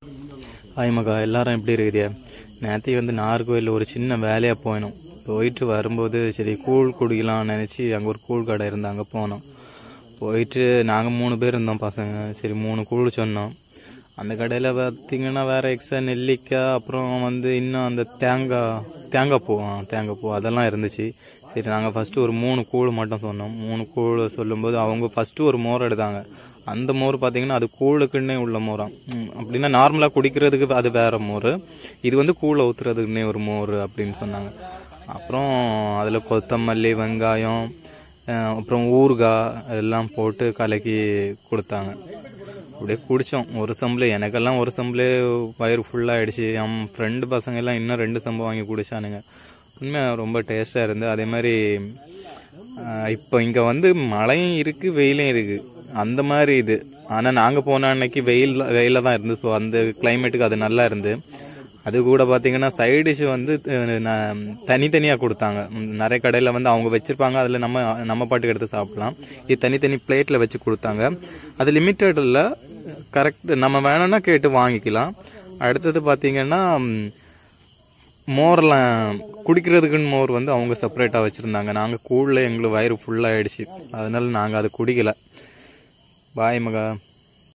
hi மகா எல்லாரும் எப்படி இருக்கிறியா நேற்று வந்து நாகர்கோவில் ஒரு சின்ன வேலையாக போயினோம் போயிட்டு வரும்போது சரி கூழ் குடிக்கலாம்னு நினச்சி அங்கே ஒரு கூழ் கடை இருந்து அங்கே போனோம் போயிட்டு நாங்கள் மூணு பேர் இருந்தோம் பசங்க சரி மூணு கூழ் சொன்னோம் அந்த கடையில் பார்த்தீங்கன்னா வேறு எக்ஸ்ட்ரா நெல்லிக்காய் அப்புறம் வந்து இன்னும் அந்த தேங்காய் தேங்காய் பூ ஆ தேங்காய் பூ அதெல்லாம் இருந்துச்சு சரி நாங்கள் ஃபஸ்ட்டு ஒரு மூணு கூழ் மட்டும் சொன்னோம் மூணு கூழ் சொல்லும்போது அவங்க ஃபஸ்ட்டு ஒரு மோர் எடுத்தாங்க அந்த மோர் பார்த்தீங்கன்னா அது கூழுக்குன்னே உள்ள மோராம் ம், அப்படின்னா நார்மலாக குடிக்கிறதுக்கு அது வேற மோர் இது வந்து கூழை ஊற்றுறதுக்குன்னே ஒரு மோர் அப்படின்னு சொன்னாங்க அப்புறம் அதில் கொத்தமல்லி வெங்காயம் அஹ், அப்புறம் ஊறுகாய் எல்லாம் போட்டு கலக்கி கொடுத்தாங்க அப்படியே குடித்தோம் ஒரு சம்பிள் எனக்கெல்லாம் ஒரு சம்பிளே வயிறு ஃபுல்லாகிடுச்சு என் ஃப்ரெண்டு பசங்க எல்லாம் இன்னும் ரெண்டு சம்பு வாங்கி குடிச்சானுங்க உண்மையாக ரொம்ப டேஸ்ட்டாக இருந்து அதே மாதிரி ஆஹ், இப்போ இங்கே வந்து மழையும் இருக்குது வெயிலும் இருக்குது அந்த மாதிரி இது ஆனால் நாங்கள் போன அன்னைக்கு வெயில் வெயிலில் தான் இருந்து ஸோ அந்த கிளைமேட்டுக்கு அது நல்லா இருந்து அது கூட பார்த்தீங்கன்னா சைடு டிஷ் வந்து அஹ், ந- தனித்தனியாக கொடுத்தாங்க ம், நிறைய கடையில் வந்து அவங்க வச்சுருப்பாங்க அதில் நம்ம நம்ம பாட்டுக்கு எடுத்து சாப்பிடலாம் இது தனித்தனி பிளேட்டில் வச்சு கொடுத்தாங்க அது லிமிட்டட் இல்லை கரெக்ட் நம்ம வேணும்னா கேட்டு வாங்கிக்கலாம் அடுத்தது பார்த்தீங்கன்னா ம், மோர்லாம் குடிக்கிறதுக்குன்னு மோர் வந்து அவங்க செப்பரேட்டாக வச்சுருந்தாங்க நாங்கள் கூழில் எங்களுக்கு வயிறு ஃபுல்லாகிடுச்சு அதனால நாங்கள் அதை குடிக்கல பாய் மகா